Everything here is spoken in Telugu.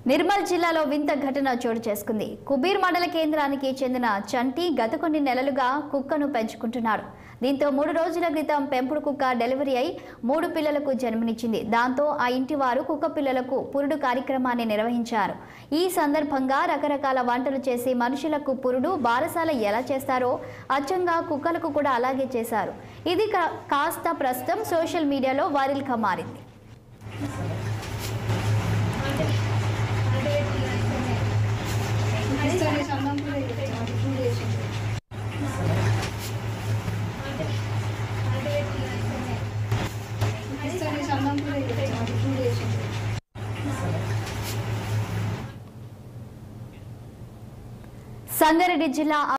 నిర్మల్ జిల్లాలో వింత ఘటన చోటు చేసుకుంది కుబీర్ మండల కేంద్రానికి చెందిన చంటి గత కొన్ని నెలలుగా కుక్కను పెంచుకుంటున్నాడు దీంతో మూడు రోజుల క్రితం పెంపుడు కుక్క డెలివరీ అయి మూడు పిల్లలకు జన్మనిచ్చింది దాంతో ఆ ఇంటి వారు కుక్క పిల్లలకు పురుడు కార్యక్రమాన్ని నిర్వహించారు ఈ సందర్భంగా రకరకాల వంటలు చేసి మనుషులకు పురుడు బారసాల ఎలా చేస్తారో అచ్చంగా కుక్కలకు కూడా అలాగే చేశారు ఇది కా- కాస్త ప్రస్తుతం సోషల్ మీడియాలో వైరల్గా మారింది సంగారెడ్డి జిల్లా